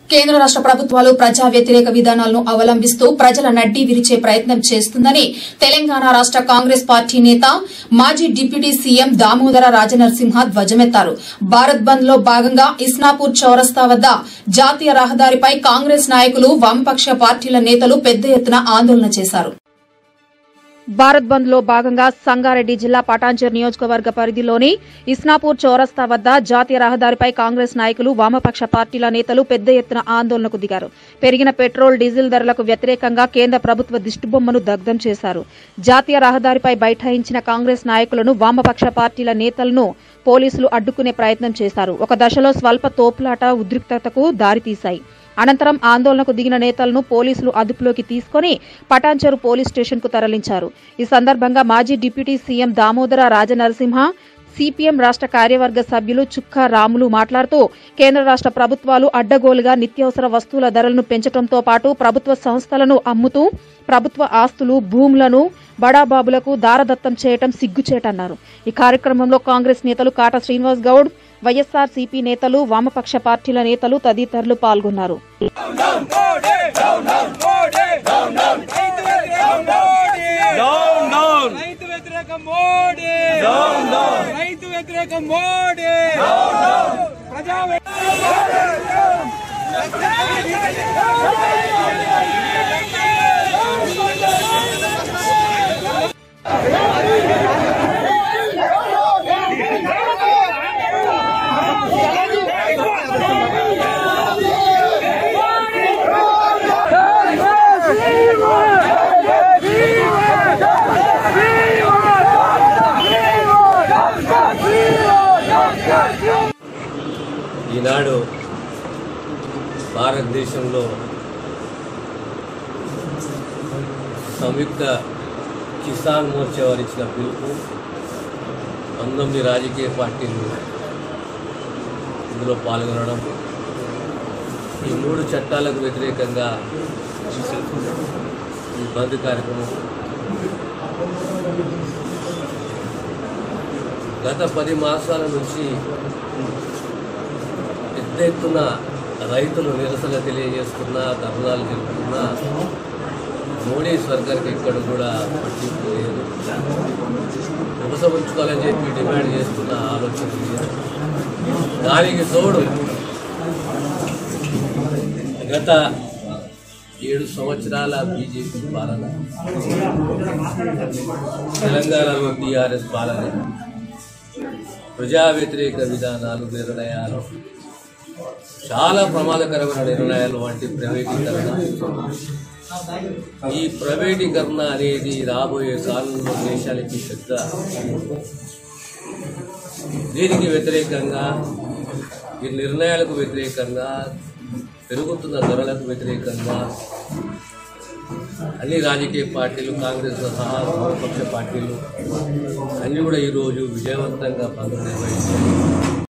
కేంద్ర రాష్ట ప్రభుత్వాలు ప్రజా వ్యతిరేక విధానాలను అవలంబిస్తూ ప్రజల నడ్డీ విరిచే ప్రయత్నం చేస్తుందని తెలంగాణ రాష్ట కాంగ్రెస్ పార్టీ నేత మాజీ డిప్యూటీ సీఎం దామోదర రాజనరసింహ ధ్వజమెత్తారు భారత్ బంద్ లో భాగంగా ఇస్నాపూర్ చౌరస్తా వద్ద జాతీయ రహదారిపై కాంగ్రెస్ నాయకులు వామపక్ష పార్టీల నేతలు పెద్ద ఎత్తున ఆందోళన చేశారు భారత్ బంద్ లో భాగంగా సంగారెడ్డి జిల్లా పటాన్చెర్ నియోజకవర్గ పరిధిలోని ఇస్నాపూర్ చౌరస్తా వద్ద జాతీయ రహదారిపై కాంగ్రెస్ నాయకులు వామపక్ష పార్టీల నేతలు పెద్ద ఎత్తున ఆందోళనకు దిగారు పెరిగిన పెట్రోల్ డీజిల్ ధరలకు వ్యతిరేకంగా కేంద్ర ప్రభుత్వ దిష్టిబొమ్మను దగ్ధం చేశారు జాతీయ రహదారిపై బైఠాయించిన కాంగ్రెస్ నాయకులను వామపక్ష పార్టీల నేతలను పోలీసులు అడ్డుకునే ప్రయత్నం చేశారు ఒక దశలో స్వల్ప తోపులాట ఉద్రిక్తతకు దారితీశాయి అనంతరం ఆందోళనకు దిగిన నేతలను పోలీసులు అదుపులోకి తీసుకుని పటాన్చెరు పోలీస్ స్టేషన్ కు తరలించారు ఈ సందర్భంగా మాజీ deputy CM Damodara Rajanarasimha CPM రాష్ట కార్యవర్గ సభ్యులు చుక్కా రాములు మాట్లాడుతూ కేంద్ర రాష్ట ప్రభుత్వాలు అడ్డగోలుగా నిత్యావసర వస్తువుల ధరలను పెంచడంతో పాటు ప్రభుత్వ సంస్థలను అమ్ముతూ ప్రభుత్వ ఆస్తులు భూములను బడాబాబులకు దారదత్తం చేయటం సిగ్గుచేటన్నారు ఈ కార్యక్రమంలో కాంగ్రెస్ నేతలు కాట శ్రీనివాస్ గౌడ్ వైఎస్ఆర్ సిపి నేతలు వామపక్ష పార్టీల నేతలు తదితరులు పాల్గొన్నారు డౌన్ డౌన్ రైతు వ్యతిరేక మోడీ రైతు వ్యతిరేక మోడీ ప్రజా ఈనాడు భారతదేశంలో సంయుక్త కిసాన్ మోర్చా వారు ఇచ్చిన పిలుపు పంతొమ్మిది రాజకీయ పార్టీలు ఇందులో పాల్గొనడం ఈ మూడు చట్టాలకు వ్యతిరేకంగా ఈ బంద్ కార్యక్రమం గత పది మాసాల నుంచి పెద్ద ఎత్తున రైతులు నిరసన తెలియజేస్తున్న ధర్నాలు జరుపుతున్న మోడీ సర్కార్కి ఇక్కడ కూడా పట్టింపు లేదు ఉపసంహరించుకోవాలని చెప్పి డిమాండ్ చేస్తున్న ఆలోచన లేదు దానికి తోడు గత ఏడు సంవత్సరాల బీజేపీ పాలన తెలంగాణలో టీఆర్ఎస్ పాలన ప్రజా వ్యతిరేక విధానాలు నిర్ణయాలు చాలా ప్రమాదకరమైన నిర్ణయాలు వంటి ప్రైవేటీకరణ ఈ ప్రైవేటీకరణ అనేది రాబోయే కాలంలో దేశానికి పెద్ద దీనికి వ్యతిరేకంగా ఈ నిర్ణయాలకు వ్యతిరేకంగా పెరుగుతున్న ధరలకు వ్యతిరేకంగా అన్ని రాజకీయ పార్టీలు కాంగ్రెస్ సహా వామపక్ష పార్టీలు అన్నీ కూడా ఈరోజు విజయవంతంగా బంద్ నిర్వహించాయి